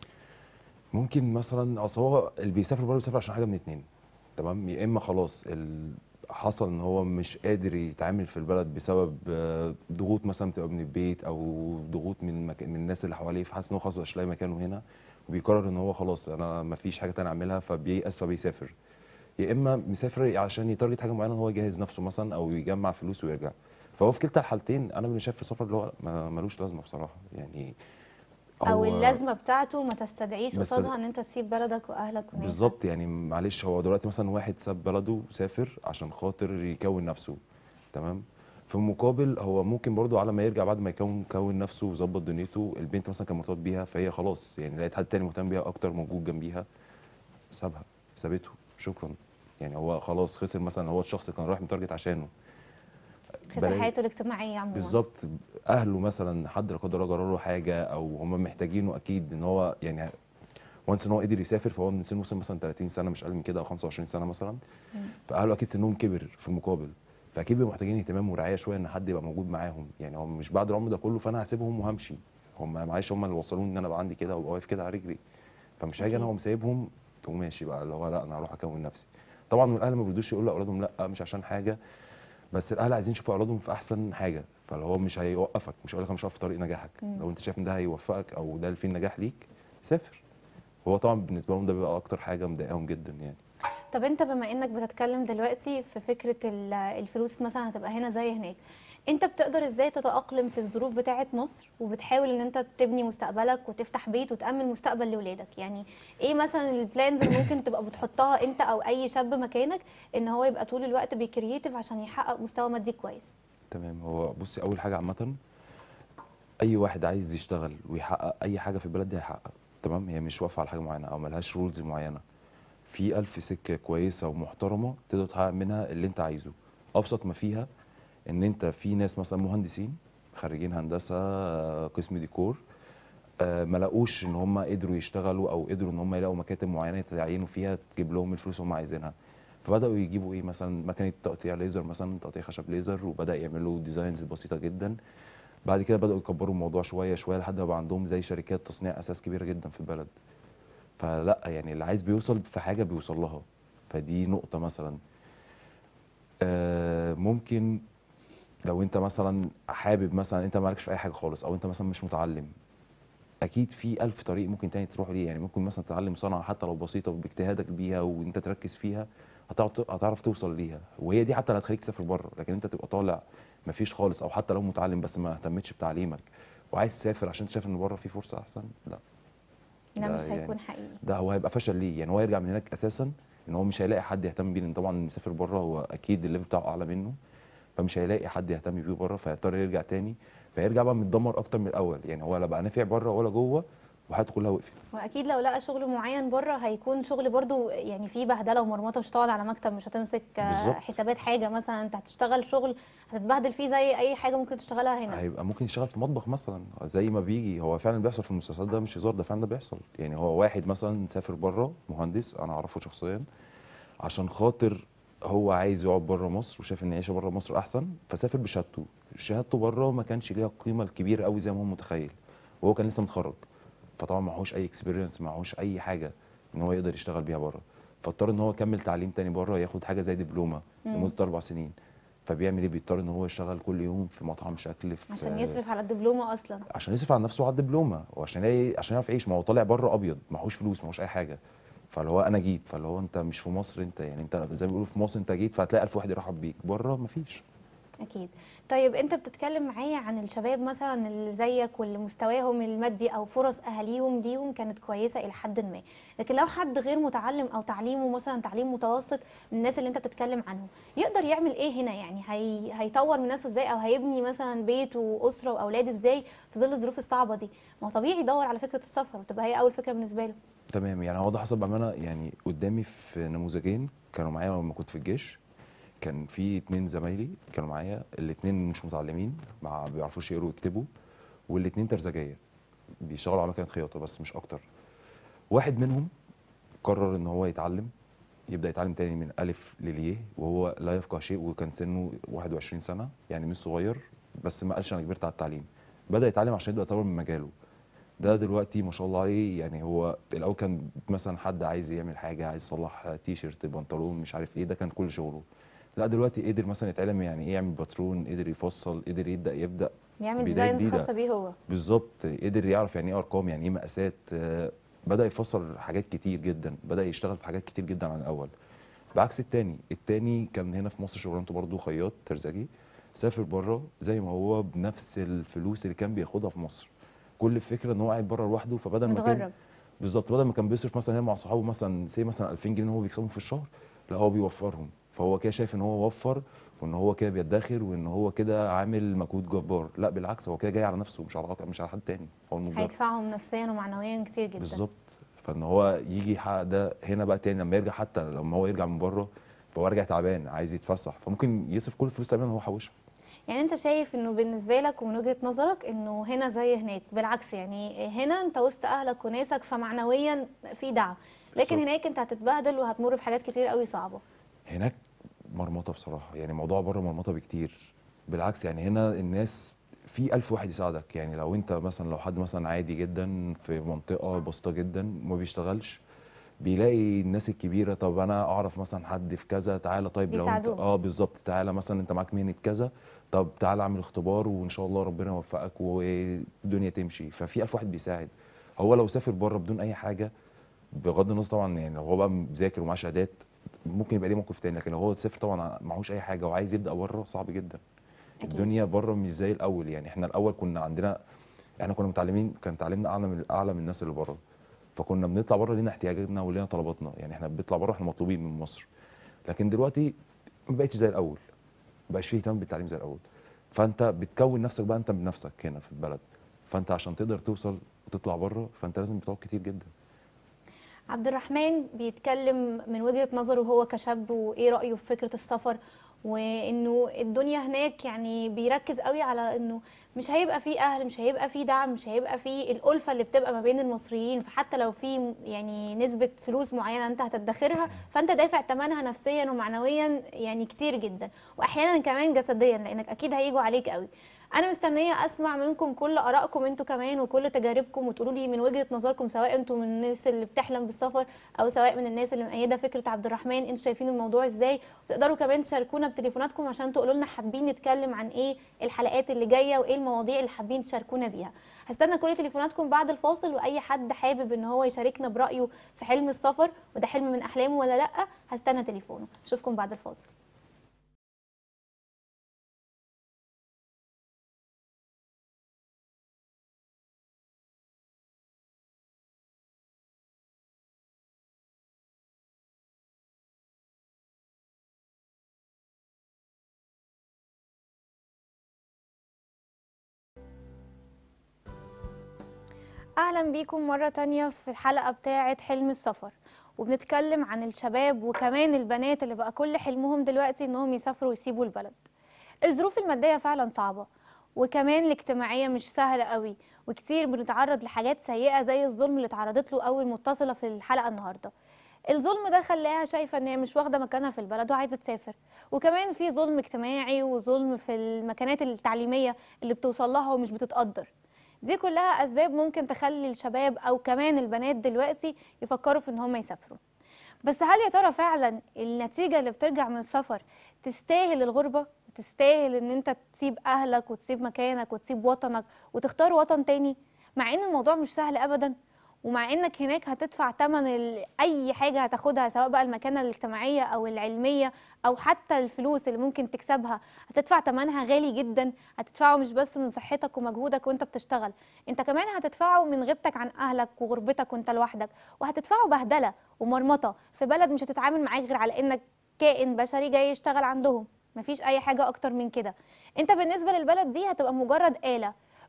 ممكن مثلا اصل هو اللي بيسافر بره بيسافر عشان حاجه من اتنين تمام يا اما خلاص ال- حصل ان هو مش قادر يتعامل في البلد بسبب آه، ضغوط مثلا بتبقى من البيت او ضغوط من مك... من الناس اللي حواليه فحاسس ان هو خلاص مش لاقي مكانه هنا وبيقرر ان هو خلاص انا ما فيش حاجه تانية اعملها فبييأس فبيسافر يا اما مسافر عشان يتارجت حاجه معينه ان هو يجهز نفسه مثلا او يجمع فلوس ويرجع فهو في كلتا الحالتين انا مش شايف السفر اللي هو ما- ملوش لازمه بصراحه يعني او هو- اللازمة بتاعته ما تستدعيش بس قصادها ان انت تسيب بلدك واهلك هناك بالظبط يعني معلش هو دلوقتي مثلا واحد ساب بلده وسافر عشان خاطر يكون نفسه تمام في المقابل هو ممكن برضو على ما يرجع بعد ما يكون كون نفسه وظبط دنيته البنت مثلا كان مرتبط بيها فهي خلاص يعني لقيت حد تاني مهتم بيها اكتر موجود جنبيها سابها سابته شكرا يعني هو خلاص خسر مثلا هو الشخص اللي كان رايح متارجت عشانه خسر بلاقي- حياته الاجتماعية عموما بالظبط اهله مثلا حد لا قدر الله جرى له حاجه او هم محتاجينه اكيد ان هو يعني وانس ان هو قدر يسافر فهو من سنه وصل مثلا 30 سنه مش اقل من كده او 25 سنه مثلا مم. فاهله اكيد سنهم كبر في المقابل فاكيد بيبقوا محتاجين اهتمام ورعايه شويه ان حد يبقى موجود معاهم يعني هم مش بعد العمر ده كله فانا هسيبهم وهمشي هم معلش هم اللي وصلوني ان انا ابقى عندي كده وابقى واقف كده على رجلي فمش هاجي انا أكيد. وأقوم سايبهم وماشي بقى اللي هو لا انا هروح اكون نفسي طبعا الاهل ما بيرضوش يقولوا لاولادهم لا مش عشان حاجه بس الاهل عايزين يشوفوا اولادهم في احسن حاجه فاللي هو مش هيوقفك مش هيقول لك انا مش هقف في طريق نجاحك مم. لو انت شايف ان ده هيوفقك او ده اللي فيه النجاح ليك سافر هو طبعا بالنسبه لهم ده بيبقى اكتر حاجه مضايقاهم جدا يعني طب انت بما انك بتتكلم دلوقتي في فكرة ال- الفلوس مثلا هتبقى هنا زي هناك انت بتقدر ازاي تتأقلم في الظروف بتاعة مصر وبتحاول ان انت تبني مستقبلك وتفتح بيت وتأمن مستقبل لولادك يعني ايه مثلا البلانز اللي ممكن تبقى بتحطها انت او اي شاب مكانك ان هو يبقى طول الوقت بيكرييتيف عشان يحقق مستوى مادي كويس تمام هو بصي اول حاجه عامه اي واحد عايز يشتغل ويحقق اي حاجه في البلد دي هيحقق تمام هي مش واقفه على حاجه معينه او ملهاش رولز معينه في ألف سكه كويسه ومحترمه تقدر تحقق منها اللي انت عايزه ابسط ما فيها ان انت في ناس مثلا مهندسين خريجين هندسه آه، قسم ديكور آه، ما لاقوش ان هم قدروا يشتغلوا او قدروا ان هم يلاقوا مكاتب معينه يتعينوا فيها تجيب لهم الفلوس اللي هم عايزينها فبداوا يجيبوا ايه مثلا مكنه تقطيع ليزر مثلا تقطيع خشب ليزر وبدا يعملوا ديزاينز بسيطه جدا بعد كده بداوا يكبروا الموضوع شويه شويه لحد ما بقى عندهم زي شركات تصنيع اساس كبيره جدا في البلد فلا يعني اللي عايز بيوصل في حاجه بيوصل لها فدي نقطه مثلا آه ممكن لو انت مثلا حابب مثلا انت مالكش في اي حاجه خالص او انت مثلا مش متعلم اكيد في الف طريق ممكن تاني تروح ليه يعني ممكن مثلا تتعلم صنعه حتى لو بسيطه باجتهادك بيها وانت تركز فيها هتعرف هتعرف توصل ليها وهي دي حتى اللي هتخليك تسافر بره لكن انت تبقى طالع مفيش خالص او حتى لو متعلم بس ما اهتمتش بتعليمك وعايز تسافر عشان شايف ان بره في فرصه احسن لا ده ده مش يعني- هيكون حقيقي ده هو هيبقى فشل ليه يعني هو يرجع من هناك اساسا ان هو مش هيلاقي حد يهتم بيه لان طبعا المسافر بره هو اكيد الليفل بتاعه اعلى منه فمش هيلاقي حد يهتم بيه بره فيضطر يرجع تاني فيرجع بقى متدمر اكتر من الاول يعني هو لا بقى نافع بره ولا جوه وحياته كلها وقفت واكيد لو لقى شغل معين بره هيكون شغل برضو يعني فيه بهدله ومرمطه مش هتقعد على مكتب مش هتمسك آه، بالظبط. حسابات حاجه مثلا انت هتشتغل شغل هتتبهدل فيه زي اي حاجه ممكن تشتغلها هنا هيبقى ممكن يشتغل في مطبخ مثلا زي ما بيجي هو فعلا بيحصل في المسلسلات ده مش هزار ده فعلا ده بيحصل يعني هو واحد مثلا سافر بره مهندس انا اعرفه شخصيا عشان خاطر هو عايز يقعد بره مصر وشايف ان العيشه بره مصر احسن فسافر بشهادته شهادته بره ما كانش ليها القيمه الكبيره قوي زي ما هو متخيل وهو كان لسه متخرج فطبعا معهوش اي اكسبيرينس معهوش اي حاجه ان هو يقدر يشتغل بيها بره فاضطر ان هو يكمل تعليم تاني بره ياخد حاجه زي دبلومه مم. لمده اربع سنين فبيعمل ايه بيضطر ان هو يشتغل كل يوم في مطعم شكل في عشان يصرف على الدبلومه اصلا عشان يصرف على نفسه على الدبلومه وعشان ايه عشان يعرف يعيش ما هو طالع بره ابيض معهوش فلوس معهوش اي حاجه فاللي هو انا جيت فاللي هو انت مش في مصر انت يعني انت زي ما بيقولوا في مصر انت جيت فهتلاقي الف واحد يرحب بيك بره مفيش اكيد طيب انت بتتكلم معايا عن الشباب مثلا اللي زيك واللي مستواهم المادي او فرص اهاليهم ليهم كانت كويسه الى حد ما لكن لو حد غير متعلم او تعليمه مثلا تعليم متوسط من الناس اللي انت بتتكلم عنهم يقدر يعمل ايه هنا يعني هي... هيطور من نفسه ازاي او هيبني مثلا بيت واسره واولاد ازاي في ظل الظروف الصعبه دي ما هو طبيعي يدور على فكره السفر وتبقى هي اول فكره بالنسبه له تمام يعني هو ده حصل بامانه يعني قدامي في نموذجين كانوا معايا لما كنت في الجيش كان في اتنين زمايلي كانوا معايا الاتنين مش متعلمين ما بيعرفوش يقروا ويكتبوا والاتنين ترزجيه بيشتغلوا على مكنه خياطه بس مش اكتر واحد منهم قرر ان هو يتعلم يبدا يتعلم تاني من الف لليه وهو لا يفقه شيء وكان سنه 21 سنه يعني مش صغير بس ما قالش انا كبرت على التعليم بدا يتعلم عشان يبدا يطور من مجاله ده دلوقتي ما شاء الله عليه يعني هو الاول كان مثلا حد عايز يعمل حاجه عايز يصلح تي شيرت بنطلون مش عارف ايه ده كان كل شغله لا دلوقتي قدر مثلا يتعلم يعني ايه يعمل باترون قدر يفصل قدر يبدا يبدا بيعمل بداية ديزاينز جديدة. خاصه بيه هو بالظبط قدر يعرف يعني ايه ارقام يعني ايه مقاسات آه، بدا يفسر حاجات كتير جدا بدا يشتغل في حاجات كتير جدا عن الاول بعكس التاني التاني كان هنا في مصر شغلانته برضه خياط ترزجي سافر بره زي ما هو بنفس الفلوس اللي كان بياخدها في مصر كل الفكره ان هو قاعد بره لوحده فبدل ما كان متغرب بالظبط بدل ما كان بيصرف مثلا هنا مع صحابه مثلا سي مثلا 2000 جنيه هو بيكسبهم في الشهر لا هو بيوفرهم فهو كده شايف ان هو وفر وان هو كده بيدخر وان هو كده عامل مجهود جبار لا بالعكس هو كده جاي على نفسه مش على مش على حد تاني هو المجرد هيدفعهم نفسيا ومعنويا كتير جدا بالظبط فان هو يجي يحقق ده هنا بقى تاني لما يرجع حتى لما هو يرجع من بره فهو راجع تعبان عايز يتفسح فممكن يصرف كل الفلوس تقريبا اللي هو حوشها يعني انت شايف انه بالنسبه لك ومن وجهه نظرك انه هنا زي هناك بالعكس يعني هنا انت وسط اهلك وناسك فمعنويا في دعم لكن بالظبط. هناك انت هتتبهدل وهتمر بحاجات كتير قوي صعبه هناك مرمطه بصراحه يعني الموضوع بره مرمطه بكتير بالعكس يعني هنا الناس في ألف واحد يساعدك يعني لو انت مثلا لو حد مثلا عادي جدا في منطقه بسيطه جدا ما بيشتغلش بيلاقي الناس الكبيره طب انا اعرف مثلا حد في كذا تعالى طيب لو انت بيساعدوهم. اه بالظبط تعالى مثلا انت معاك مهنه كذا طب تعالى اعمل اختبار وان شاء الله ربنا يوفقك والدنيا تمشي ففي ألف واحد بيساعد هو لو سافر بره بدون اي حاجه بغض النظر طبعا يعني لو هو بقى مذاكر ومعاه شهادات ممكن يبقى ليه موقف تاني لكن لو هو سافر طبعا معهوش اي حاجه وعايز يبدا بره صعب جدا أكيد. الدنيا بره مش زي الاول يعني احنا الاول كنا عندنا احنا كنا متعلمين كان تعليمنا اعلى من اعلى من الناس اللي بره فكنا بنطلع بره لينا احتياجاتنا ولينا طلباتنا يعني احنا بنطلع بره احنا مطلوبين من مصر لكن دلوقتي ما بقتش زي الاول ما بقاش فيه اهتمام بالتعليم زي الاول فانت بتكون نفسك بقى انت بنفسك هنا في البلد فانت عشان تقدر توصل وتطلع بره فانت لازم بتقعد كتير جدا عبد الرحمن بيتكلم من وجهة نظره هو كشاب وايه رأيه في فكرة السفر وانه الدنيا هناك يعني بيركز قوي على انه مش هيبقى فيه اهل مش هيبقى فيه دعم مش هيبقى فيه الألفة اللي بتبقى ما بين المصريين فحتى لو في يعني نسبة فلوس معينة انت هتدخرها فانت دافع ثمنها نفسيا ومعنويا يعني كتير جدا واحيانا كمان جسديا لانك اكيد هيجوا عليك قوي انا مستنيه اسمع منكم كل ارائكم انتوا كمان وكل تجاربكم وتقولوا لي من وجهه نظركم سواء انتوا من الناس اللي بتحلم بالسفر او سواء من الناس اللي مؤيده فكره عبد الرحمن انتوا شايفين الموضوع ازاي وتقدروا كمان تشاركونا بتليفوناتكم عشان تقولوا لنا حابين نتكلم عن ايه الحلقات اللي جايه وايه المواضيع اللي حابين تشاركونا بيها هستنى كل تليفوناتكم بعد الفاصل واي حد حابب ان هو يشاركنا برايه في حلم السفر وده حلم من احلامه ولا لا هستنى تليفونه اشوفكم بعد الفاصل اهلا بيكم مره تانية في الحلقه بتاعه حلم السفر وبنتكلم عن الشباب وكمان البنات اللي بقى كل حلمهم دلوقتي انهم يسافروا ويسيبوا البلد الظروف الماديه فعلا صعبه وكمان الاجتماعيه مش سهله قوي وكتير بنتعرض لحاجات سيئه زي الظلم اللي اتعرضت له اول متصله في الحلقه النهارده الظلم ده خلاها شايفه ان هي مش واخده مكانها في البلد وعايزه تسافر وكمان في ظلم اجتماعي وظلم في المكانات التعليميه اللي بتوصل لها ومش بتتقدر دي كلها اسباب ممكن تخلي الشباب او كمان البنات دلوقتي يفكروا في ان هم يسافروا بس هل يا ترى فعلا النتيجه اللي بترجع من السفر تستاهل الغربه وتستاهل ان انت تسيب اهلك وتسيب مكانك وتسيب وطنك وتختار وطن تاني مع ان الموضوع مش سهل ابدا ومع انك هناك هتدفع ثمن ال- اي حاجه هتاخدها سواء بقى المكانه الاجتماعيه او العلميه او حتى الفلوس اللي ممكن تكسبها هتدفع ثمنها غالي جدا هتدفعه مش بس من صحتك ومجهودك وانت بتشتغل انت كمان هتدفعه من غيبتك عن اهلك وغربتك وانت لوحدك وهتدفعه بهدله ومرمطه في بلد مش هتتعامل معاك غير على انك كائن بشري جاي يشتغل عندهم مفيش اي حاجه اكتر من كده انت بالنسبه للبلد دي هتبقى مجرد آلة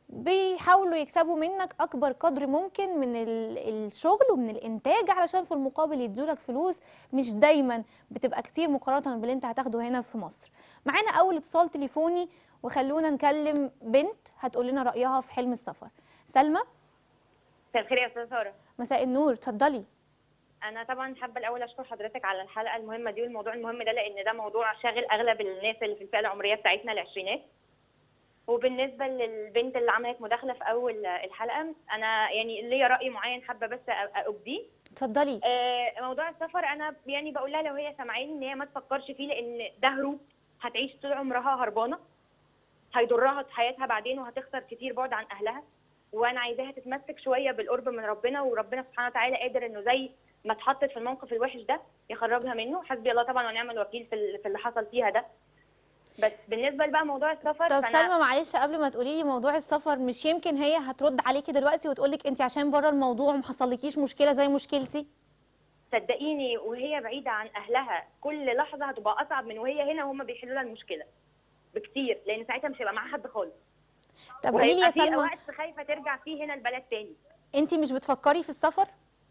بيحاولوا يكسبوا منك اكبر قدر ممكن من ال- الشغل ومن الانتاج علشان في المقابل يدولك فلوس مش دايما بتبقى كتير مقارنه باللي انت هتاخده هنا في مصر معانا اول اتصال تليفوني وخلونا نكلم بنت هتقول لنا رايها في حلم السفر سلمى مساء الخير يا استاذه ساره مساء النور اتفضلي انا طبعا حابه الاول اشكر حضرتك على الحلقه المهمه دي والموضوع المهم ده لان ده موضوع شاغل اغلب الناس اللي في الفئه العمريه بتاعتنا العشرينات وبالنسبه للبنت اللي عملت مداخله في اول الحلقه انا يعني ليا راي معين حابه بس أ- ابديه اتفضلي آه، موضوع السفر انا يعني بقول لها لو هي سامعاني ان هي ما تفكرش فيه لان ده هروب هتعيش طول عمرها هربانه هيضرها في حياتها بعدين وهتخسر كتير بعد عن اهلها وانا عايزاها تتمسك شويه بالقرب من ربنا وربنا سبحانه وتعالى قادر انه زي ما اتحطت في الموقف الوحش ده يخرجها منه حسبي الله طبعا ونعم الوكيل في ال- في اللي حصل فيها ده بس بالنسبه بقى موضوع السفر طب فأنا- سلمى معلش قبل ما تقولي لي موضوع السفر مش يمكن هي هترد عليكي دلوقتي وتقولك انت عشان بره الموضوع ومحصلكيش مشكله زي مشكلتي صدقيني وهي بعيده عن اهلها كل لحظه هتبقى اصعب من وهي هنا وهم بيحلوا لها المشكله بكتير لان ساعتها مش هيبقى معاها حد خالص طب قولي لي يا وهيبقى في سلمى وقت خايفه ترجع فيه هنا البلد تاني انت مش بتفكري في السفر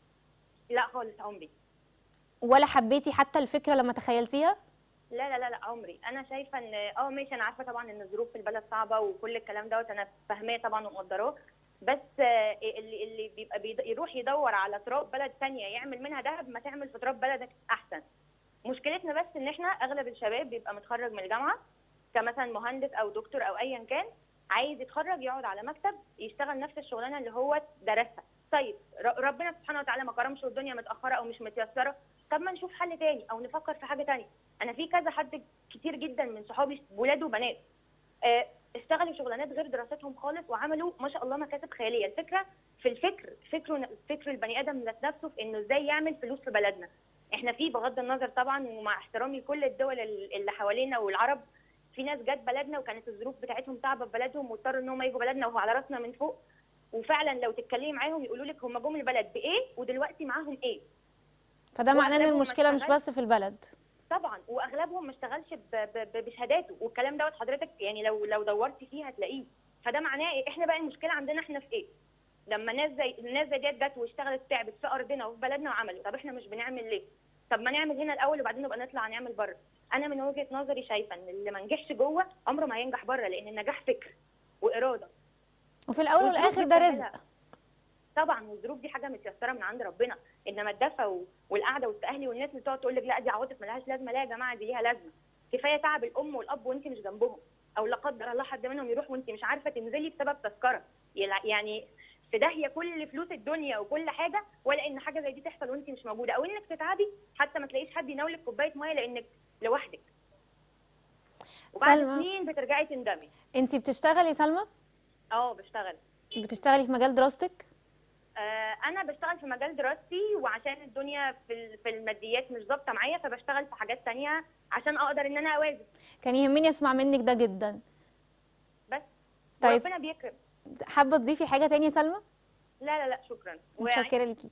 لا خالص عمري ولا حبيتي حتى الفكره لما تخيلتيها لا لا لا لا عمري انا شايفه ان اه ماشي انا عارفه طبعا ان الظروف في البلد صعبه وكل الكلام دوت انا فاهماه طبعا ومقدراه بس آه، اللي اللي بيبقى بيد- يروح يدور على تراب بلد ثانيه يعمل منها دهب ما تعمل في تراب بلدك احسن مشكلتنا بس ان احنا اغلب الشباب بيبقى متخرج من الجامعه كمثلا مهندس او دكتور او ايا كان عايز يتخرج يقعد على مكتب يشتغل نفس الشغلانه اللي هو درسها طيب ر- ربنا سبحانه وتعالى ما كرمش والدنيا متاخره او مش متيسره طب ما نشوف حل تاني او نفكر في حاجه تانية انا في كذا حد كتير جدا من صحابي ولاد وبنات آه، اشتغلوا شغلانات غير دراستهم خالص وعملوا ما شاء الله مكاسب خياليه الفكره في الفكر فكره فكر البني ادم ذات نفسه في انه ازاي يعمل فلوس في بلدنا احنا في بغض النظر طبعا ومع احترامي لكل الدول اللي حوالينا والعرب في ناس جت بلدنا وكانت الظروف بتاعتهم صعبه في بلدهم واضطروا ان هم يجوا بلدنا وهو على راسنا من فوق وفعلا لو تتكلمي معاهم يقولوا لك هم جم البلد بايه ودلوقتي معاهم ايه فده معناه ان وأغلبهم ما المشكله مش اشتغلش. بس في البلد طبعا واغلبهم ما اشتغلش ب- ب- ب- بشهاداته والكلام دوت حضرتك يعني لو لو دورتي فيه هتلاقيه فده معناه إيه؟ احنا بقى المشكله عندنا احنا في ايه لما ناس زي الناس زي ديت جت واشتغلت تعبت في ارضنا وفي بلدنا وعملوا طب احنا مش بنعمل ليه طب ما نعمل هنا الاول وبعدين نبقى نطلع نعمل بره انا من وجهه نظري شايفه ان اللي ما نجحش جوه عمره ما هينجح بره لان النجاح فكر واراده وفي الاول والظروف والاخر دي ده بتعملها. رزق طبعا والظروف دي حاجه متيسره من عند ربنا انما الدفى و- والقعده والتاهلي والناس اللي تقعد تقول لك لا دي عواطف ملهاش لازمه لا يا جماعه دي ليها لازمه كفايه تعب الام والاب وانت مش جنبهم او لا قدر الله حد منهم يروح وانت مش عارفه تنزلي بسبب تذكره يلا- يعني في داهيه كل فلوس الدنيا وكل حاجه ولا ان حاجه زي دي تحصل وانت مش موجوده او انك تتعبي حتى ما تلاقيش حد يناولك كوبايه ميه لانك لوحدك وبعد سلمى. سنين بترجعي تندمي انت بتشتغلي يا سلمى اه بشتغل بتشتغلي في مجال دراستك آه، انا بشتغل في مجال دراستي وعشان الدنيا في ال- في الماديات مش ظابطه معايا فبشتغل في حاجات تانية عشان اقدر ان انا اوازن كان يهمني اسمع منك ده جدا بس طيب. وربنا بيكرم حابه تضيفي حاجه تانية يا سلمى لا لا لا شكرا متشكره ليكي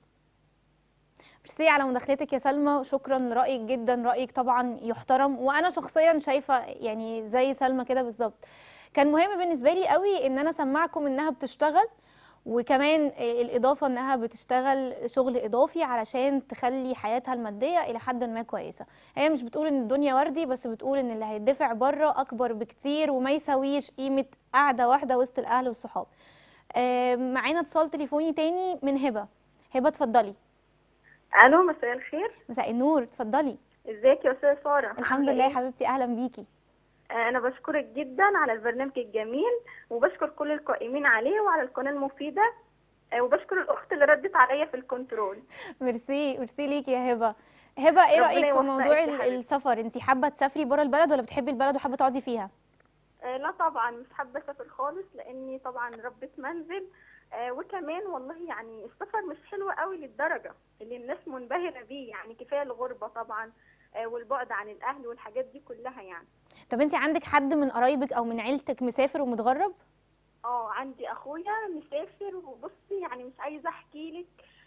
ميرسي على مداخلتك يا سلمى شكرا لرايك جدا رايك طبعا يحترم وانا شخصيا شايفه يعني زي سلمى كده بالظبط كان مهم بالنسبه لي قوي ان انا اسمعكم انها بتشتغل وكمان الاضافه انها بتشتغل شغل اضافي علشان تخلي حياتها الماديه الى حد ما كويسه هي مش بتقول ان الدنيا وردي بس بتقول ان اللي هيدفع بره اكبر بكتير وما يساويش قيمه قعده واحده وسط الاهل والصحاب آه، معانا اتصال تليفوني تاني من هبه هبه اتفضلي الو مساء الخير مساء النور اتفضلي ازيك يا استاذه ساره الحمد عاملة لله إيه؟ يا حبيبتي اهلا بيكي آه، انا بشكرك جدا على البرنامج الجميل وبشكر كل القائمين عليه وعلى القناه المفيده آه، وبشكر الاخت اللي ردت عليا في الكنترول ميرسي ميرسي ليكي يا هبه هبه ايه ربنا رايك في يوفقك موضوع يا ال- حبيبتي. السفر انت حابه تسافري بره البلد ولا بتحبي البلد وحابه تقعدي فيها آه، لا طبعا مش حابه اسافر خالص لاني طبعا ربة منزل آه، وكمان والله يعني السفر مش حلو قوي للدرجه اللي الناس منبهره بيه يعني كفايه الغربه طبعا آه، والبعد عن الاهل والحاجات دي كلها يعني طب انت عندك حد من قرايبك او من عيلتك مسافر ومتغرب اه عندي اخويا مسافر وبصي يعني مش عايزه احكي لك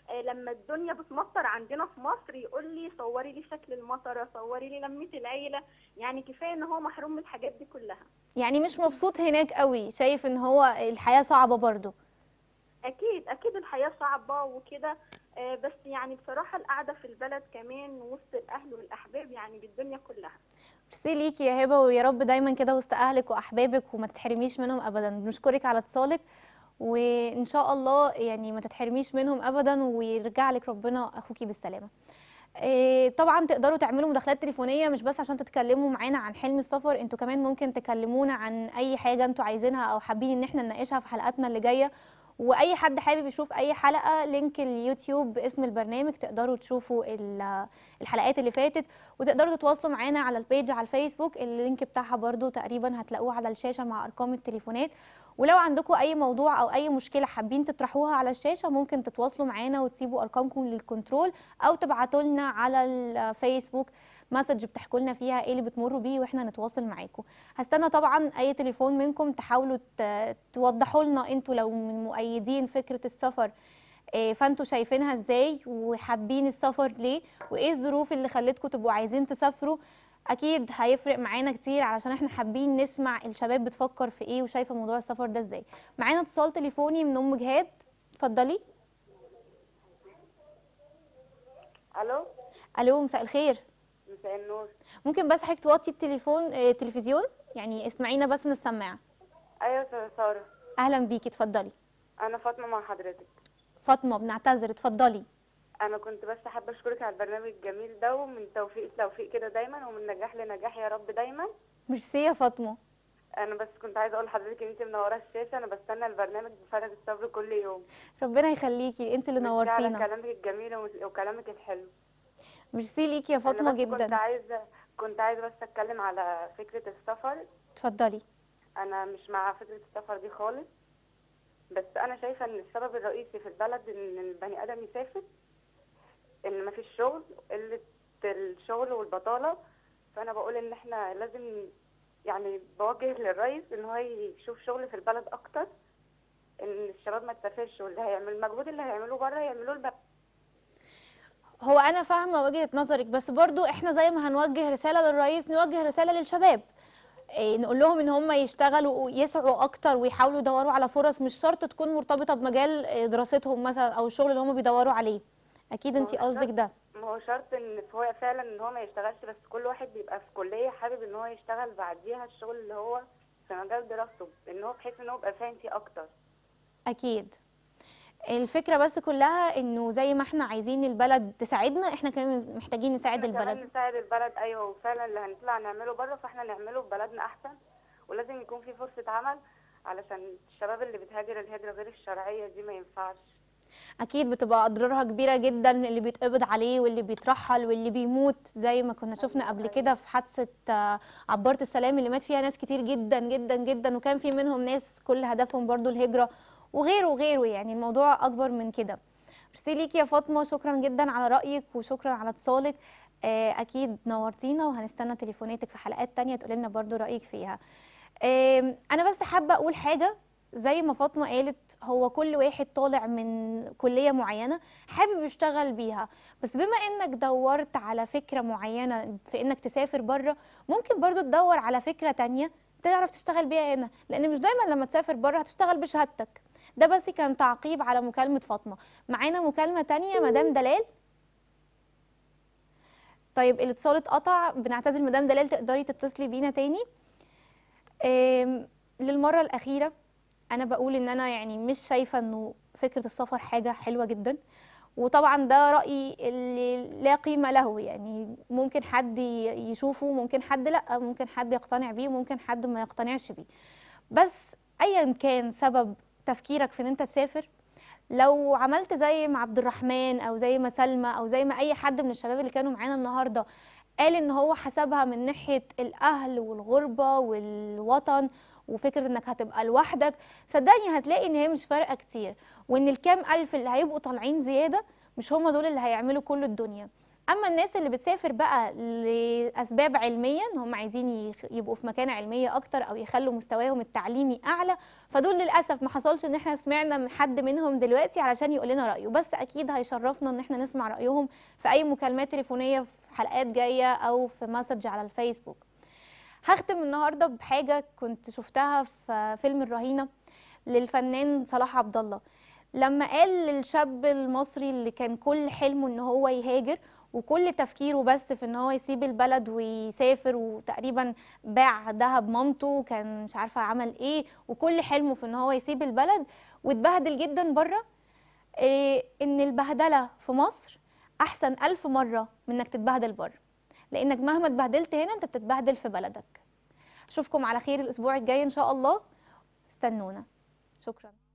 آه، لما الدنيا بتمطر عندنا في مصر يقول لي صوري لي شكل المطره صوري لي لمة العيله يعني كفايه ان هو محروم من الحاجات دي كلها يعني مش مبسوط هناك قوي شايف ان هو الحياة صعبة برضو اكيد اكيد الحياه صعبه وكده آه، بس يعني بصراحه القعده في البلد كمان وسط الاهل والاحباب يعني بالدنيا كلها ميرسي ليكي يا هبه ويا رب دايما كده وسط اهلك واحبابك وما تتحرميش منهم ابدا بنشكرك على اتصالك وان شاء الله يعني ما تتحرميش منهم ابدا ويرجع لك ربنا اخوكي بالسلامه إيه، طبعا تقدروا تعملوا مداخلات تليفونيه مش بس عشان تتكلموا معانا عن حلم السفر انتوا كمان ممكن تكلمونا عن اي حاجه انتوا عايزينها او حابين ان احنا نناقشها في حلقاتنا اللي جايه واي حد حابب يشوف اي حلقه لينك اليوتيوب باسم البرنامج تقدروا تشوفوا ال- الحلقات اللي فاتت وتقدروا تتواصلوا معانا على البيج على الفيسبوك اللينك بتاعها برضو تقريبا هتلاقوه على الشاشه مع ارقام التليفونات ولو عندكم اي موضوع او اي مشكله حابين تطرحوها على الشاشه ممكن تتواصلوا معانا وتسيبوا ارقامكم للكنترول او تبعتوا لنا على الفيسبوك مسج بتحكوا لنا فيها ايه اللي بتمروا بيه واحنا نتواصل معاكم هستنى طبعا اي تليفون منكم تحاولوا ت- توضحوا لنا انتوا لو من مؤيدين فكره السفر إيه، فانتوا شايفينها ازاي وحابين السفر ليه وايه الظروف اللي خلتكم تبقوا عايزين تسافروا اكيد هيفرق معانا كتير علشان احنا حابين نسمع الشباب بتفكر في ايه وشايفه موضوع السفر ده ازاي معانا اتصال تليفوني من ام جهاد اتفضلي الو الو مساء الخير مساء النور ممكن بس حضرتك توطي التليفون آه، التلفزيون يعني اسمعينا بس من السماعه ايوه استاذه ساره اهلا بيكي اتفضلي انا فاطمه مع حضرتك فاطمه بنعتذر اتفضلي انا كنت بس حابه اشكرك على البرنامج الجميل ده ومن توفيق لتوفيق كده دايما ومن نجاح لنجاح يا رب دايما ميرسي يا فاطمه انا بس كنت عايزه اقول لحضرتك ان انت منوره الشاشه انا بستنى البرنامج بفارغ الصبر كل يوم ربنا يخليكي انت اللي ميرسي على نورتينا كلامك الجميل ومس- وكلامك الحلو ميرسي ليكي يا فاطمه انا بس كنت جدا عايزه كنت عايزه بس اتكلم على فكره السفر اتفضلي انا مش مع فكره السفر دي خالص بس انا شايفه ان السبب الرئيسي في البلد ان البني ادم يسافر ان مفيش شغل قله الشغل والبطاله فانا بقول ان احنا لازم يعني بوجه للرئيس ان هو يشوف شغل في البلد اكتر ان الشباب ما تسافرش واللي هيعمل المجهود اللي هيعملوه بره يعملوه البلد هو انا فاهمه وجهه نظرك بس برضو احنا زي ما هنوجه رساله للرئيس نوجه رساله للشباب إيه نقول لهم ان هم يشتغلوا ويسعوا اكتر ويحاولوا يدوروا على فرص مش شرط تكون مرتبطه بمجال إيه، دراستهم مثلا او الشغل اللي هم بيدوروا عليه اكيد ما انت هو قصدك شرط- ده ما هو شرط ان هو فعلا ان هو ما يشتغلش بس كل واحد بيبقى في كليه حابب ان هو يشتغل بعديها الشغل اللي هو في مجال دراسته ان هو بحيث ان هو يبقى فاهم فيه اكتر اكيد الفكره بس كلها انه زي ما احنا عايزين البلد تساعدنا احنا كمان محتاجين نساعد إحنا كمان البلد نساعد البلد ايوه وفعلا اللي هنطلع نعمله بره فاحنا نعمله في بلدنا احسن ولازم يكون في فرصه عمل علشان الشباب اللي بتهاجر الهجره غير الشرعيه دي ما ينفعش اكيد بتبقى اضرارها كبيره جدا اللي بيتقبض عليه واللي بيترحل واللي بيموت زي ما كنا شفنا قبل كده في حادثه آه، عباره السلام اللي مات فيها ناس كتير جدا جدا جدا وكان في منهم ناس كل هدفهم برضو الهجره وغيره وغيره يعني الموضوع اكبر من كده ميرسي ليكي يا فاطمه شكرا جدا على رايك وشكرا على اتصالك آه، اكيد نورتينا وهنستنى تليفوناتك في حلقات تانية تقولي لنا برضو رايك فيها آم، انا بس حابه اقول حاجه زي ما فاطمه قالت هو كل واحد طالع من كليه معينه حابب يشتغل بيها بس بما انك دورت على فكره معينه في انك تسافر بره ممكن برضو تدور على فكره تانية تعرف تشتغل بيها هنا لان مش دايما لما تسافر بره هتشتغل بشهادتك ده بس كان تعقيب على مكالمه فاطمه معانا مكالمه تانية مدام دلال طيب الاتصال اتقطع بنعتذر مدام دلال تقدري تتصلي بينا تاني آم، للمره الاخيره انا بقول ان انا يعني مش شايفه انه فكره السفر حاجه حلوه جدا وطبعا ده رايي اللي لا قيمه له يعني ممكن حد ي- يشوفه ممكن حد لا ممكن حد يقتنع بيه وممكن حد ما يقتنعش بيه بس ايا كان سبب تفكيرك في ان انت تسافر لو عملت زي ما عبد الرحمن او زي ما سلمى او زي ما اي حد من الشباب اللي كانوا معانا النهارده قال ان هو حسبها من ناحيه الاهل والغربه والوطن وفكره انك هتبقى لوحدك صدقني هتلاقي ان هي مش فارقه كتير وان الكام الف اللي هيبقوا طالعين زياده مش هم دول اللي هيعملوا كل الدنيا اما الناس اللي بتسافر بقى لاسباب علميه ان هم عايزين يخ- يبقوا في مكانه علميه اكتر او يخلوا مستواهم التعليمي اعلى فدول للاسف ما حصلش ان احنا سمعنا من حد منهم دلوقتي علشان يقول لنا رايه بس اكيد هيشرفنا ان احنا نسمع رايهم في اي مكالمات تليفونيه في حلقات جايه او في مسج على الفيسبوك هختم النهارده بحاجه كنت شفتها في فيلم الرهينه للفنان صلاح عبد الله لما قال للشاب المصري اللي كان كل حلمه ان هو يهاجر وكل تفكيره بس في ان هو يسيب البلد ويسافر وتقريبا باع ذهب مامته كان مش عارفه عمل ايه وكل حلمه في ان هو يسيب البلد واتبهدل جدا بره إيه ان البهدله في مصر احسن ألف مره من انك تتبهدل بره لانك مهما اتبهدلت هنا انت بتتبهدل في بلدك اشوفكم على خير الاسبوع الجاي ان شاء الله استنونا شكرا